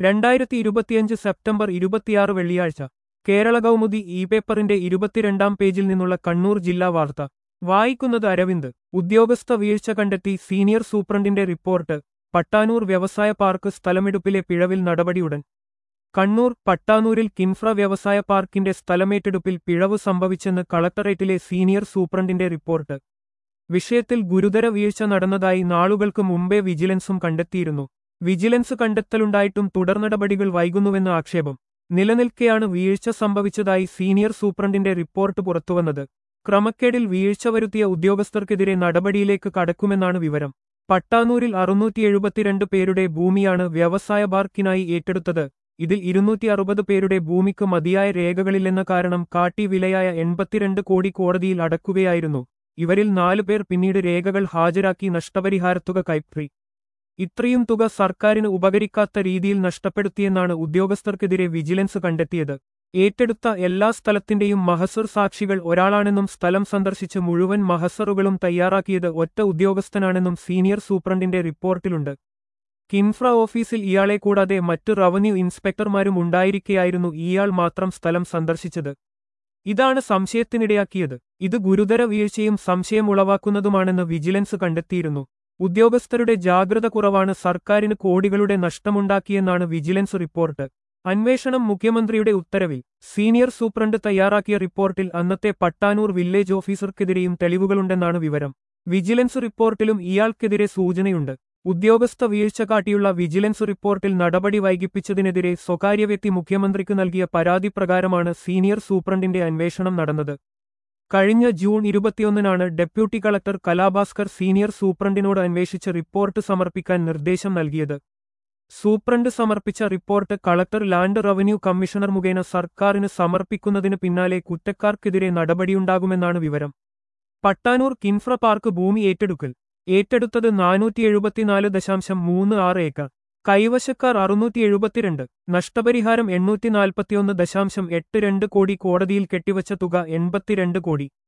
രണ്ടായിരത്തി ഇരുപത്തിയഞ്ച് സെപ്റ്റംബർ ഇരുപത്തിയാറ് വെള്ളിയാഴ്ച കേരള കൗമുദി ഇ പേപ്പറിന്റെ ഇരുപത്തിരണ്ടാം പേജിൽ നിന്നുള്ള കണ്ണൂർ ജില്ലാ വാർത്ത വായിക്കുന്നത് അരവിന്ദ് ഉദ്യോഗസ്ഥ വീഴ്ച കണ്ടെത്തി സീനിയർ സൂപ്രണ്ടിന്റെ റിപ്പോർട്ട് പട്ടാനൂർ വ്യവസായ പാർക്ക് സ്ഥലമെടുപ്പിലെ പിഴവിൽ നടപടിയുടൻ കണ്ണൂർ പട്ടാനൂരിൽ കിൻഫ്ര വ്യവസായ പാർക്കിന്റെ സ്ഥലമേറ്റെടുപ്പിൽ പിഴവ് സംഭവിച്ചെന്ന് കളക്ടറേറ്റിലെ സീനിയർ സൂപ്രണ്ടിന്റെ റിപ്പോർട്ട് വിഷയത്തിൽ ഗുരുതര വീഴ്ച നടന്നതായി നാളുകൾക്ക് മുമ്പേ വിജിലൻസും കണ്ടെത്തിയിരുന്നു വിജിലൻസ് കണ്ടെത്തലുണ്ടായിട്ടും തുടർനടപടികൾ വൈകുന്നുവെന്ന് ആക്ഷേപം നിലനിൽക്കെയാണ് വീഴ്ച സംഭവിച്ചതായി സീനിയർ സൂപ്രണ്ടിന്റെ റിപ്പോർട്ട് പുറത്തുവന്നത് ക്രമക്കേടിൽ വീഴ്ച വരുത്തിയ ഉദ്യോഗസ്ഥർക്കെതിരെ നടപടിയിലേക്ക് കടക്കുമെന്നാണ് വിവരം പട്ടാനൂരിൽ അറുന്നൂറ്റി എഴുപത്തിരണ്ട് പേരുടെ ഭൂമിയാണ് വ്യവസായ പാർക്കിനായി ഏറ്റെടുത്തത് ഇതിൽ ഇരുന്നൂറ്റി അറുപത് പേരുടെ ഭൂമിക്ക് മതിയായ രേഖകളില്ലെന്ന കാരണം കാട്ടി വിലയായ എൺപത്തിരണ്ട് കോടി കോടതിയിൽ അടക്കുകയായിരുന്നു ഇവരിൽ നാലുപേർ പിന്നീട് രേഖകൾ ഹാജരാക്കി നഷ്ടപരിഹാരത്തുക കൈപ്പറി ഇത്രയും തുക സർക്കാരിന് ഉപകരിക്കാത്ത രീതിയിൽ നഷ്ടപ്പെടുത്തിയെന്നാണ് ഉദ്യോഗസ്ഥർക്കെതിരെ വിജിലൻസ് കണ്ടെത്തിയത് ഏറ്റെടുത്ത എല്ലാ സ്ഥലത്തിന്റെയും മഹസർ സാക്ഷികൾ ഒരാളാണെന്നും സ്ഥലം സന്ദർശിച്ച് മുഴുവൻ മഹസറുകളും തയ്യാറാക്കിയത് ഒറ്റ ഉദ്യോഗസ്ഥനാണെന്നും സീനിയർ സൂപ്രണ്ടിന്റെ റിപ്പോർട്ടിലുണ്ട് കിൻഫ്ര ഓഫീസിൽ ഇയാളെ കൂടാതെ മറ്റ് റവന്യൂ ഇൻസ്പെക്ടർമാരും ഉണ്ടായിരിക്കെയായിരുന്നു ഇയാൾ മാത്രം സ്ഥലം സന്ദർശിച്ചത് ഇതാണ് സംശയത്തിനിടയാക്കിയത് ഇത് ഗുരുതര വീഴ്ചയും സംശയമുളവാക്കുന്നതുമാണെന്ന് വിജിലൻസ് കണ്ടെത്തിയിരുന്നു ഉദ്യോഗസ്ഥരുടെ ജാഗ്രത കുറവാണ് സർക്കാരിന് കോടികളുടെ നഷ്ടമുണ്ടാക്കിയെന്നാണ് വിജിലൻസ് റിപ്പോർട്ട് അന്വേഷണം മുഖ്യമന്ത്രിയുടെ ഉത്തരവിൽ സീനിയർ സൂപ്രണ്ട് തയ്യാറാക്കിയ റിപ്പോർട്ടിൽ അന്നത്തെ പട്ടാനൂർ വില്ലേജ് ഓഫീസർക്കെതിരെയും തെളിവുകളുണ്ടെന്നാണ് വിവരം വിജിലൻസ് റിപ്പോർട്ടിലും ഇയാൾക്കെതിരെ സൂചനയുണ്ട് ഉദ്യോഗസ്ഥ വീഴ്ച കാട്ടിയുള്ള വിജിലൻസ് റിപ്പോർട്ടിൽ നടപടി വൈകിപ്പിച്ചതിനെതിരെ സ്വകാര്യ വ്യക്തി മുഖ്യമന്ത്രിക്ക് നൽകിയ പരാതി പ്രകാരമാണ് സീനിയർ സൂപ്രണ്ടിന്റെ അന്വേഷണം നടന്നത് കഴിഞ്ഞ ജൂൺ ഇരുപത്തിയൊന്നിനാണ് ഡെപ്യൂട്ടി കളക്ടർ കലാഭാസ്കർ സീനിയർ സൂപ്രണ്ടിനോട് അന്വേഷിച്ച് റിപ്പോർട്ട് സമർപ്പിക്കാൻ നിർദ്ദേശം നൽകിയത് സൂപ്രണ്ട് സമർപ്പിച്ച report collector land revenue commissioner മുഖേന സർക്കാരിന് സമർപ്പിക്കുന്നതിന് പിന്നാലെ കുറ്റക്കാർക്കെതിരെ നടപടിയുണ്ടാകുമെന്നാണ് വിവരം പട്ടാനൂർ കിൻഫ്ര പാർക്ക് ഭൂമി ഏറ്റെടുക്കൽ ഏറ്റെടുത്തത് നാനൂറ്റി എഴുപത്തിനാല് ദശാംശം മൂന്ന് ആറ് ഏക്കർ കൈവശക്കാർ അറുന്നൂറ്റി എഴുപത്തിരണ്ട് നഷ്ടപരിഹാരം എണ്ണൂറ്റി നാൽപ്പത്തിയൊന്ന് ദശാംശം എട്ട് രണ്ട് കോടി കോടതിയിൽ കെട്ടിവച്ച തുക എൺപത്തിരണ്ട് കോടി